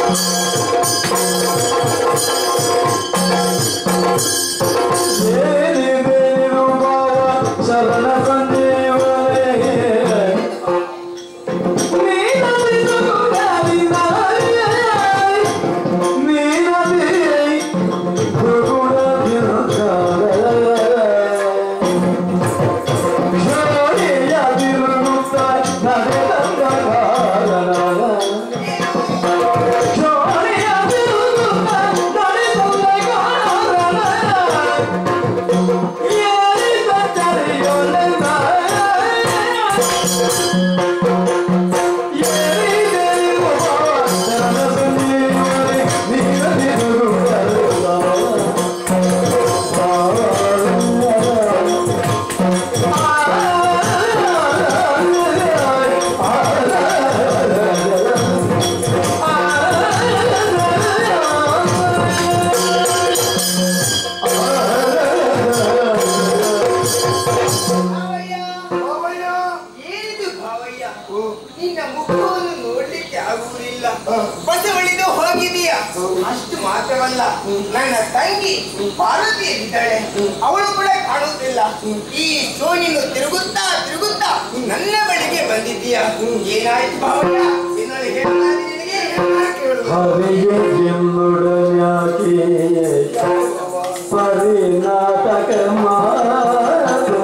ಶರಣ ಸಂಜೀವನೇ ಭಾವಯ್ಯ ಮಾವಯ್ಯ ಏನಿದು ಭಾವಯ್ಯ ನಿನ್ನ ಮುಖವನ್ನು ನೋಡ್ಲಿಕ್ಕೆ ಆಗುವುದಿಲ್ಲ ಬಸವಳಿದು ಹೋಗಿದೀಯ ಅಷ್ಟು ಮಾತ್ರವಲ್ಲ ನನ್ನ ತಂಗಿ ಪಾರ್ವತಿ ಇದ್ದಾಳೆ ಅವಳು ಕೂಡ ಕಾಣುತ್ತಿಲ್ಲ ಈ ಸೋನಿನು ತಿರುಗುತ್ತಾ ತಿರುಗುತ್ತಾ ನನ್ನ ಬಳಿಗೆ ಬಂದಿದ್ದೀಯ ಏನಾಯ್ತು ಭಾವಯ್ಯ ಇನ್ನೊಂದು ಹೇಳಲಾರೆ ನಿನಗೆ ಏನಾದ್ರು ಕೇಳು ಹರಿಗೆ ಜಿಮ್ಮುಡನ್ಯಾಕಿ ಪರಿನಾಟಕ ಮಾಡು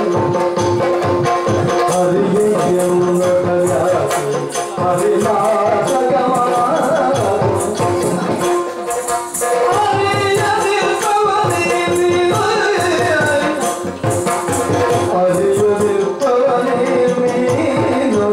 ಹರಿಗೆ ಜಿಮ್ಮುಡನ್ಯಾಕಿ ಪರಿನಾಟಕ ಮಾಡು ಹರಿಯದಿರುತ್ತವನೇ ನೀನು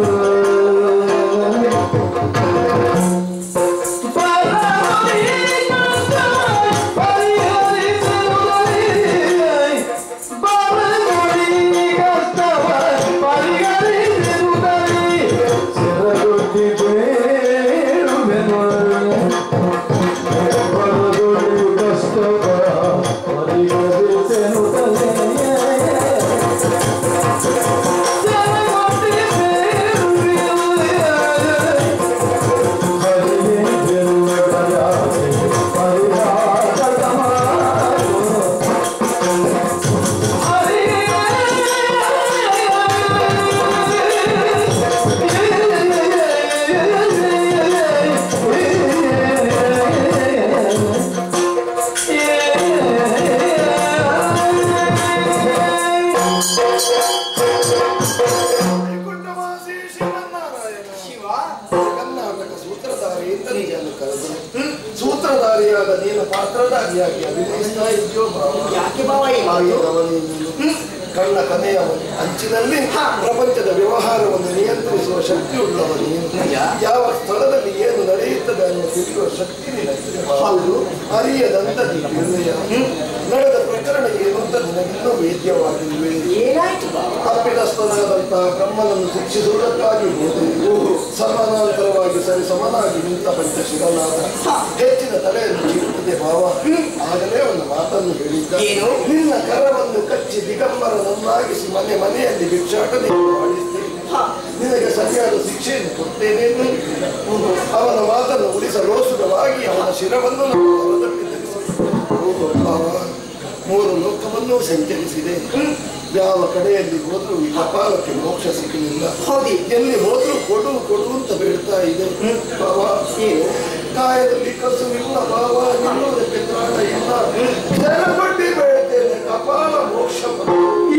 ವೈಕುಂಠವಾಸಿ ಶ್ರೀಮನ್ನಾರಾಯಣ ಶಿವ ಕರ್ನಾಟಕ ಸೂತ್ರಧಾರಿ ಅಂತ ನೀನು ಕರೆದು ಸೂತ್ರಧಾರಿಯಾದ ನೀನು ಪಾತ್ರಧಾರಿಯಾಗಿ ಅಭಿನಯಿಸ್ತಾ ಇದೆಯೋ ಯಾಕೆ ಭಾವಯ್ಯ ಮಾತು ನೀನು ಕಣ್ಣ ಕಥೆಯವನು ಅಂಚಿನಲ್ಲಿ ಪ್ರಪಂಚದ ವ್ಯವಹಾರವನ್ನು ನಿಯಂತ್ರಿಸುವ ಶಕ್ತಿ ಉಳ್ಳವ ನೀನು ಯಾವ ಸ್ಥಳದಲ್ಲಿ ಏನು ನಡೆಯುತ್ತದೆ ಅನ್ನೋ ತಿಳಿಯುವ ಶಕ್ತಿ ನಿನಗಿದೆ ಹೌದು ಅರಿಯದಂತ ನಿರ್ಣಯ ನಡೆದ ಪ್ರಕರಣ ಏನು ಅಂತ ನಿನಗಿನ್ನೂ ವೇದ್ಯವಾಗಿಲ್ವೇ ಏನಾಯ್ತು ಭಾವ ತಪ್ಪಿತಸ್ಥನಾದಂತಹ ಬ್ರಹ್ಮನನ್ನು ಶಿಕ್ಷಿಸುವುದಕ್ಕಾಗಿ ಹೋದೆವು ಸಮಾನಾಂತರವಾಗಿ ಸರಿ ಸಮನಾಗಿ ನಿಂತ ಪಂಚಶಿರನಾದ ಹೆಚ್ಚಿನ ತಲೆಯನ್ನು ಚೀರುತ್ತದೆ ಭಾವ ಆಗಲೇ ಒಂದು ಮಾತನ್ನು ಹೇಳಿದ್ದ ಏನು? ನಿನ್ನ ಕರವನ್ನು ಕಚ್ಚಿ ದಿಗಂಬರನನ್ನಾಗಿಸಿ ಮನೆ ಮನೆಯಲ್ಲಿ ಭಿಕ್ಷಾಟನೆ ಮಾಡಿದ್ದೇನೆ ನಿನಗೆ ಸರಿಯಾದ ಶಿಕ್ಷೆಯನ್ನು ಕೊಡ್ತೇನೆ ಎಂದು ಹೇಳಿದ. ಅವನ ಮಾತನ್ನು ಉಳಿಸಲೋಸುರವಾಗಿ ಅವನ ಶಿರವನ್ನು ನಾನು ಹೊರದಟ್ಟಿ ಧರಿಸಿದೆ. ಓಹೋ ಭಾವ ಮೂರು ಲೋಕವನ್ನು ಸಂಚರಿಸಿದೆ ಯಾವ ಕಡೆಯಲ್ಲಿ ಹೋದ್ರೂ ಈ ಕಪಾಲಕ್ಕೆ ಮೋಕ್ಷ ಸಿಗಲಿಲ್ಲ ಹೌದಿ ಎಲ್ಲಿ ಹೋದ್ರೂ ಕೊಡು ಕೊಡು ಅಂತ ಬೇಡ್ತಾ ಇದೆ ಬಾವ ಏನು ಕಾಯದಲ್ಲಿ ಕಸುವಿಲ್ಲ ಬಾವ ನಿಲ್ಲುವುದಕ್ಕೆ ತ್ರಾಣ ಇಲ್ಲ ಜನಪಟ್ಟಿ ಬೇಡ್ತೇನೆ ಕಪಾಲ ಮೋಕ್ಷ ಬರು.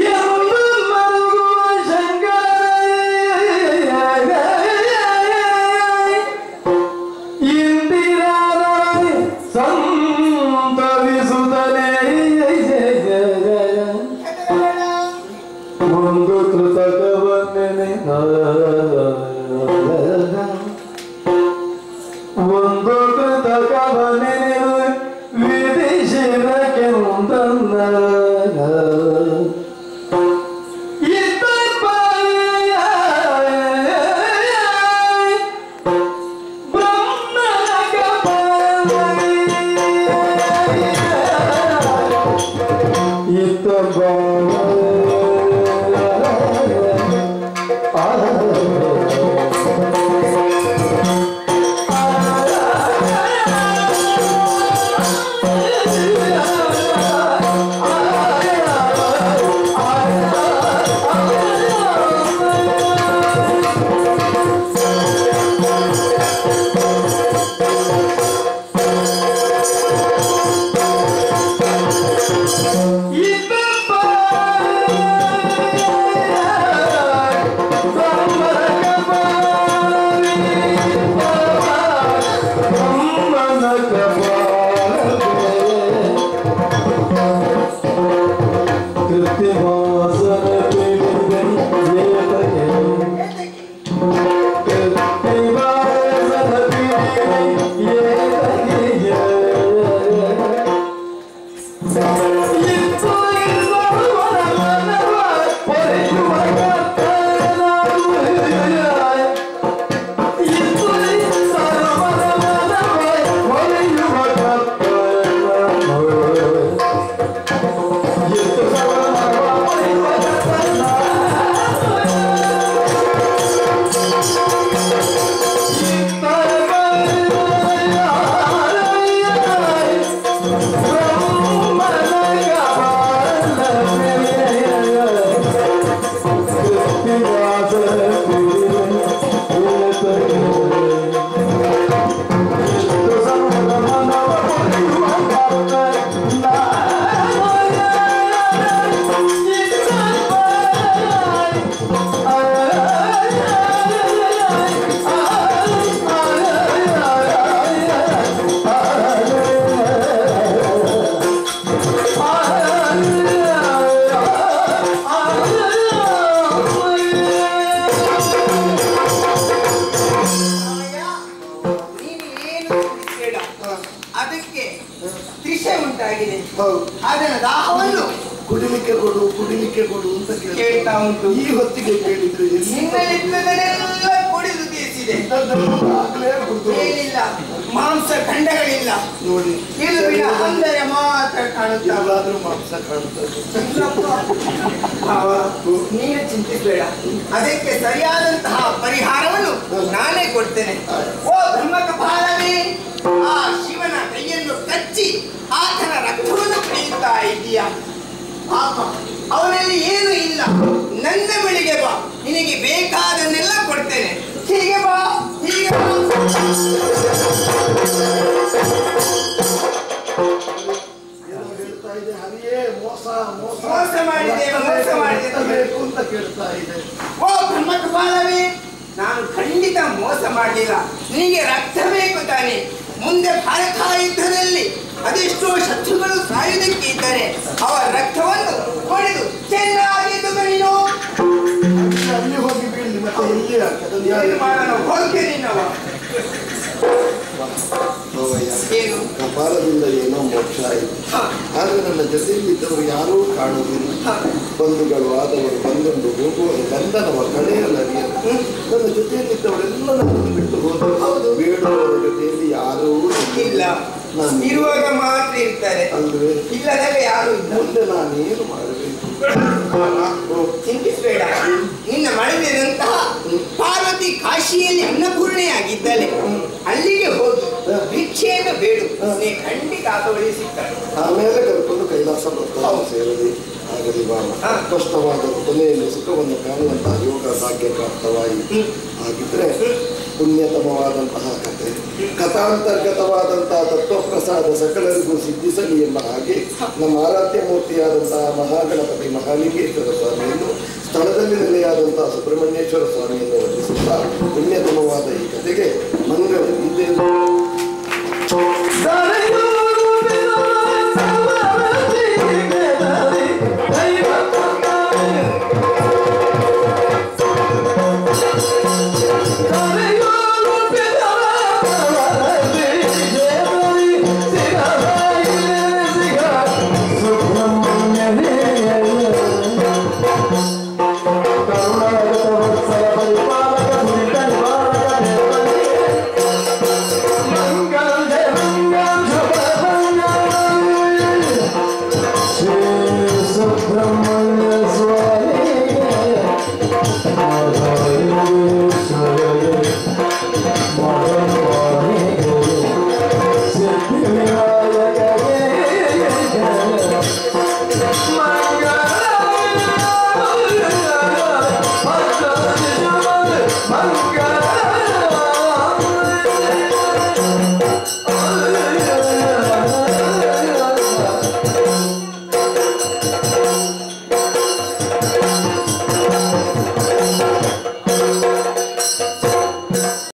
ಒಂದು ಕೃತಕವನ್ನೇ ಒಂದು ಕೃತಕವನ್ನೇ ವಿಧಿಸಿದ ಕೆಂದ ಹೌದು ಅದರ ದಾಹವನ್ನು ಕುಡಿಲಿಕ್ಕೆ ಕೊಡು ಕುಡಿಲಿಕ್ಕೆ ಕೊಡು ಅಂತ ಕೇಳಿ ಕೇಳ್ತಾ ಉಂಟು ಈ ಹೊತ್ತಿಗೆ ಕೇಳಿದ್ರೆ ಎಲ್ಲಿ ನಿನ್ನಲ್ಲಿದ್ದದನ್ನೆಲ್ಲ ಕುಡಿದು ತೀರಿಸಿದೆ ಇದ್ದದ್ದನ್ನು ಆಗ್ಲೇ ಕುಡ್ದು ಏನಿಲ್ಲ ಮಾಂಸ ಖಂಡಗಳಿಲ್ಲ ನೋಡಿ ಇರುವಿನ ಅಂದರೆ ಮಾತ್ರ ಕಾಣುತ್ತಾ ಎಲ್ಲಾದ್ರೂ ಮಾಂಸ ಕಾಣ್ತದೆ ನೀನು ಚಿಂತಿಸಬೇಡ ಅದಕ್ಕೆ ಸರಿಯಾದಂತಹ ಪರಿಹಾರವನ್ನು ನಾನೇ ಕೊಡ್ತೇನೆ ಓ ಧರ್ಮಕಪಾಲವೇ ಆ ಶಿವನ ಕೈಯನ್ನು ಕಚ್ಚಿ ಆತನ ರಕ್ತವನ್ನು ಕುಡಿಯುತ್ತಾ ಇದೀಯ ಪಾಪ ಅವನಲ್ಲಿ ಏನು ಇಲ್ಲ ನನ್ನ ಬಳಿಗೆ ಬಾ ನಿನಗೆ ಬೇಕಾದನ್ನೆಲ್ಲ ಕೊಡ್ತೇನೆ ಹೀಗೆ ಬಾ ಹೀಗೆ ಬಾ ಏನೋ ಹೇಳ್ತಾ ಇದೆ ಹರಿಯೇ ಮೋಸ ಮೋಸ ಮೋಸ ಮಾಡಿದೆ, ಮೋಸ ಮಾಡಿದೆ. ರಕ್ತ ಬೇಕು ಅಂತ ಕೇಳ್ತಾ ಇದೆ ಓ ಬ್ರಹ್ಮಕಪಾಲವೇ ನಾನು ಖಂಡಿತ ಮೋಸ ಮಾಡಲಿಲ್ಲ ನಿನಗೆ ರಕ್ತ ಬೇಕು ತಾನೆ ಮುಂದೆ ಭಾರತ ಯುದ್ಧದಲ್ಲಿ ಅದೆಷ್ಟೋ ಶತ್ರುಗಳು ಸಾಯುವುದಕ್ಕೆ ಇದ್ದಾರೆ ಅವರ ರಕ್ತವನ್ನು ಹೊಡೆದು ಚೆನ್ನಾಗಿ ನೀನು ಅಲ್ಲಿ- ಅಲ್ಲಿ ಹೋಗಿ ಬೀಳಿ ಮತ್ತೆ ಎಲ್ಲಿ ಅದನ್ನು ಯಾರು ಏನು ಮಾಡೋಣ ಹೋಗ್ತೇನೆ ನಿನ್ನವ ಹೋಗಯ್ಯ. ಏನು ಕಪಾಲದಿಂದ ಏನೋ ಮೋಕ್ಷ ಆಯಿತು ಹ, ಆದ್ರೆ ನನ್ನ ಜೊತೆಯಲ್ಲಿದ್ದವರು ಯಾರೂ ಕಾಣುವುದಿಲ್ಲ ಹ. ಬಂಧುಗಳು ಆದವರು ಬಂದುಂಡು ಹೋಗುವರು ಬಂಧನವ ಕಡೆಯಲ್ಲರಿಯರು ಹ್ಮ್. ನನ್ನ ಜೊತೆಯಲ್ಲಿದ್ದವರೆಲ್ಲ ನನ್ನನ್ನು ಬಿಟ್ಟು ಹೋದರು ಹೌದು. ಬೇಡುವವರ ಜೊತೆಯಲ್ಲಿ ಯಾರೂ ಇಲ್ಲ ನಾನು ಇರುವಾಗ ಮಾತ್ರ ಇರ್ತಾರೆ ಅಂದ್ರೆ ಇಲ್ಲದಾಗ ಯಾರು ಇಲ್ಲ ಮುಂದೆ ನಾನೇನು ಮಾಡಬೇಕು ಚಿಂತಿಸಬೇಡ ನಿನ್ನ ಮಾಡಿದಂತಹ ಪಾರ್ವತಿ ಕಾಶಿಯಲ್ಲಿ ಅನ್ನಪೂರ್ಣೆಯಾಗಿದ್ದಲೆ ಅಲ್ಲಿಗೆ ಹೋಗಿ ಭಿಕ್ಷೆಯನ್ನು ಬೇಡು ನೀ ಖಂಡಿತ ಆತವಳಿಗೆ ಸಿಗ್ತಾಳೆ ಆಮೇಲೆ ಕರ್ಕೊಂಡು ಕೈಲಾಸ ಬರ್ತಾರೆ ಸೇರದೆ ಆಗಲಿ ಬಾಣ ಹಾ. ಕಷ್ಟವಾದ ಕೊನೆಯಲ್ಲಿ ಸುಖವನ್ನು ಕಾಣುವಂತಹ ಯೋಗ ಭಾಗ್ಯ ಪ್ರಾಪ್ತವಾಯಿತು ಹಾಗಿದ್ರೆ ಪುಣ್ಯತಮವಾದಂತಹ ಕಥೆ ಕಥಾಂತರ್ಗತವಾದಂತಹ ತತ್ವಪ್ರಸಾದ ಸಕಲರಿಗೂ ಸಿದ್ಧಿಸಲಿ ಎಂಬ ಹಾಗೆ ನಮ್ಮ ಆರಾಧ್ಯ ಮೂರ್ತಿಯಾದಂತಹ ಮಹಾಗಣಪತಿ ಮಹಾಲಿಂಗೇಶ್ವರ ಸ್ವಾಮಿಯನ್ನು ಸ್ಥಳದಲ್ಲಿ ನೆಲೆಯಾದಂತಹ ಸುಬ್ರಹ್ಮಣ್ಯೇಶ್ವರ ಸ್ವಾಮಿಯನ್ನು ವಂದಿಸುತ್ತಾ ಪುಣ್ಯತಮವಾದ ಈ